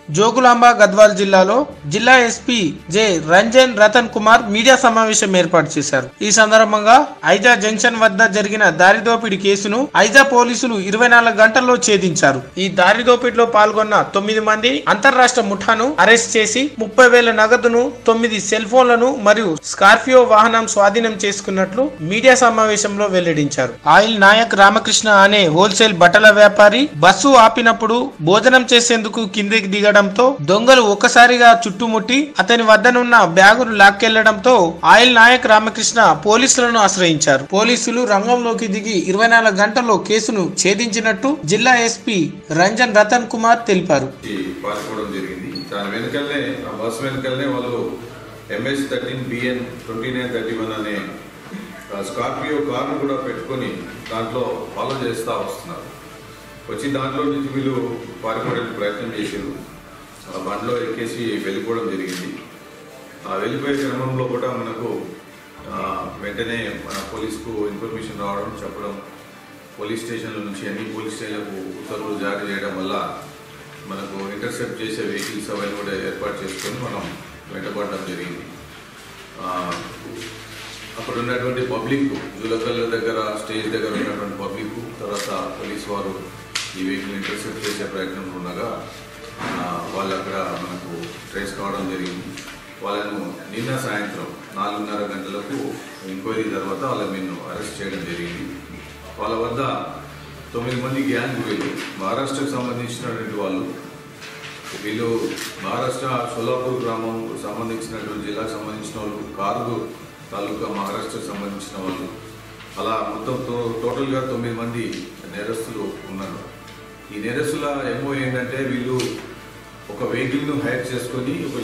జోగులాంబ గద్వాల్ జిల్లాలో జిల్లా SP J Ranjan Ratan Kumar media సమావేశం ఏర్పాటు చేశారు ఈ సందర్భంగా ఐజా జంక్షన్ వద్ద జరిగిన దారి దోపిడీ కేసును ఐజా పోలీసులు ఇరవై నాలుగు గంటల్లో ఛేదించారు ఈ దారి దోపిడీలో పాల్గొన్న తొమ్మిది మంది అంతర్రాష్ట్ర ముఠాను అరెస్ట్ చేసి ముప్పై వేల నగదును తొమ్మిది సెల్ ఫోన్లను మరియు స్కార్పియో వాహనం స్వాధీనం చేసుకున్నట్లు మీడియా సమావేశంలో వెల్లడించారు ఆయిల్ నాయక్ రామకృష్ణ అనే హోల్సేల్ బట్టల వ్యాపారి బస్సు ఆపినప్పుడు భోజనం చేసేందుకు కిందికి దిగడంతో దొంగలు ఒక్కసారిగా చుట్టుముట్టి అతని వద్దనున్న బ్యాగును లాక్కెళ్లడంతో ఆయిల్ నాయక్ రామకృష్ణ పోలీసులను ఆశ్రయించారు పోలీసులు రంగంలోకి దిగి ఇరవై నాలుగు గంటల్లో కేసును ఛేదించినట్టు జిల్లా ఎస్పీ రంజన్ రతన్ కుమార్ తెలిపారు ఈ పారిపోవడం జరిగింది దాని వెనకలనే ఆ బస్ వెనకలనే వాళ్ళు MS thirteen BN twenty nine thirty one అనే ఆ స్కార్పియో కార్ను కూడా పెట్టుకొని దాంట్లో ఫాలో చేస్తూ వస్తున్నారు వచ్చి దాంట్లో నుంచి వీళ్ళు పారిపోవడానికి ప్రయత్నం చేశారు ఆ బండిలో ఎక్కేసి వెళ్ళిపోవడం జరిగింది ఆ వెళ్ళిపోయే క్రమంలో కూడా మనకు ఆ, వెంటనే మన పోలీస్కు ఇన్ఫర్మేషన్ రావడం చెప్పడం పోలీస్ స్టేషన్ల నుంచి అన్ని పోలీస్ స్టేషన్లకు ఉత్తర్వులు జారీ చేయడం వల్ల మనకు ఇంటర్సెప్ట్ చేసే వెహికల్స్ అవన్నీ కూడా ఏర్పాటు చేసుకొని మనం వెంటబడడం జరిగింది ఆ, అక్కడ ఉన్నటువంటి పబ్లిక్ జూలకల్ల దగ్గర స్టేజ్ దగ్గర ఉన్నటువంటి పబ్లిక్ తర్వాత పోలీస్ వారు ఈ వెహికల్ ఇంటర్సెప్ట్ చేసే ప్రయత్నంలో ఉండగా ఆ, వాళ్ళు అక్కడ మనకు ట్రేస్ కావడం జరిగింది వాళ్ళను నిన్న సాయంత్రం నాలుగున్నర గంటలకు ఎంక్వైరీ తర్వాత వాళ్ళని నేను అరెస్ట్ చేయడం జరిగింది వాళ్ళ వద్ద తొమ్మిది మంది గ్యాంగ్ వీళ్ళు మహారాష్ట్రకు సంబంధించినటువంటి వాళ్ళు వీళ్ళు మహారాష్ట్ర సోలాపూర్ గ్రామం సంబంధించినటువంటి జిల్లాకు సంబంధించిన వాళ్ళు కార్గు తాలూకా మహారాష్ట్రకు సంబంధించిన వాళ్ళు అలా మొత్తం టో- టోటల్గా తొమ్మిది మంది నేరస్తులు ఉన్నారు ఈ నేరస్తుల ఏమో ఏంటంటే వీళ్ళు ఒక వెహికల్ను హైర్ చేసుకొని ఒక